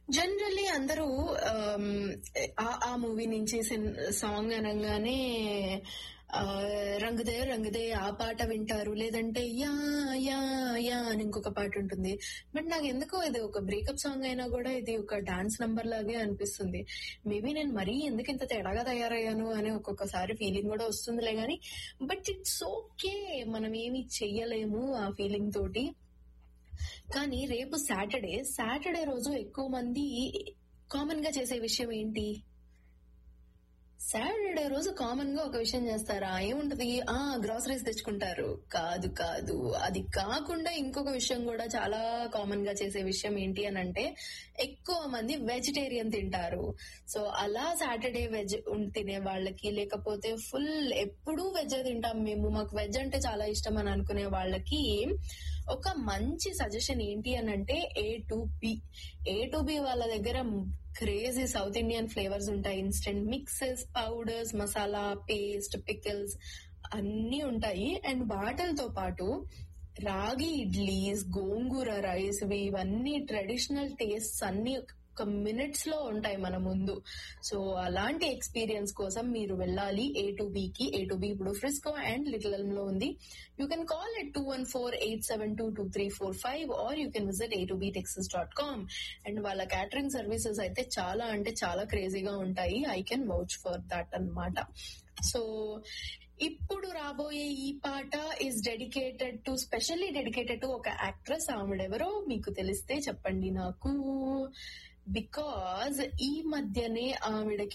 generally అందరూ ఆమ్, ఆ- ఆ మూవీ నుంచి సాంగ్ అనగానే ఆ, రంగుదే రంగుదే ఆ పాట వింటారు లేదంటే యా యా యా అని ఇంకొక పాట ఉంటుంది బట్ నాకు ఎందుకో ఇది ఒక బ్రేకప్ సాంగ్ అయినా కూడా ఇది ఒక డాన్స్ నంబర్ లాగే అనిపిస్తుంది మేబీ నేను మరీ ఎందుకు ఇంత తేడాగా తయారయ్యాను అని ఒక్కొక్కసారి ఫీలింగ్ కూడా వస్తుందిలే గానీ బట్ ఇట్స్ ఓకే మనం ఏమి చెయ్యలేము ఆ ఫీలింగ్ తోటి కానీ రేపు సాటర్డే సాటర్డే రోజు ఎక్కువ మంది కామన్ గా చేసే విషయం ఏంటి సాటర్డే రోజు కామన్ గా ఒక విషయం చేస్తారా ఏముంటది ఆ గ్రాసరీస్ తెచ్చుకుంటారు కాదు కాదు అది కాకుండా ఇంకొక విషయం కూడా చాలా కామన్ గా చేసే విషయం ఏంటి అని అంటే ఎక్కువ మంది వెజిటేరియన్ తింటారు సో అలా సాటర్డే వెజ్ తినే వాళ్ళకి లేకపోతే ఫుల్ ఎప్పుడూ వెజ్ తింటాం మేము మాకు వెజ్ అంటే చాలా ఇష్టం అని అనుకునే వాళ్ళకి ఒక మంచి సజెషన్ ఏంటి అని అంటే A to B A to B వాళ్ళ దగ్గర క్రేజీ సౌత్ ఇండియన్ ఫ్లేవర్స్ ఉంటాయి instant mixes powders masala paste pickles అన్ని ఉంటాయి అండ్ వాటిలతో పాటు రాగి ఇడ్లీస్ గోంగూర రైస్ ఇవన్నీ ట్రెడిషనల్ టేస్ట్స్ అన్ని ఒక మినిట్స్ లో ఉంటాయి మన ముందు సో అలాంటి ఎక్స్పీరియన్స్ కోసం మీరు వెళ్ళాలి ఏ టు బి కి ఏ టు బి ఇప్పుడు ఫ్రిస్కో అండ్ లిటిల్ లో ఉంది you can call at two one four eight seven two two three four five or you can visit A to B Texas dot com and వాళ్ళ catering services అయితే చాలా అంటే చాలా క్రేజీగా ఉంటాయి I can vouch for that అన్నమాట so ఇప్పుడు రాబోయే ఈ పాట is dedicated to specially dedicated to ఒక యాక్ట్రెస్ ఆవిడెవరో మీకు తెలిస్తే చెప్పండి నాకు బికాజ్ ఈ మధ్యనే ఆవిడకి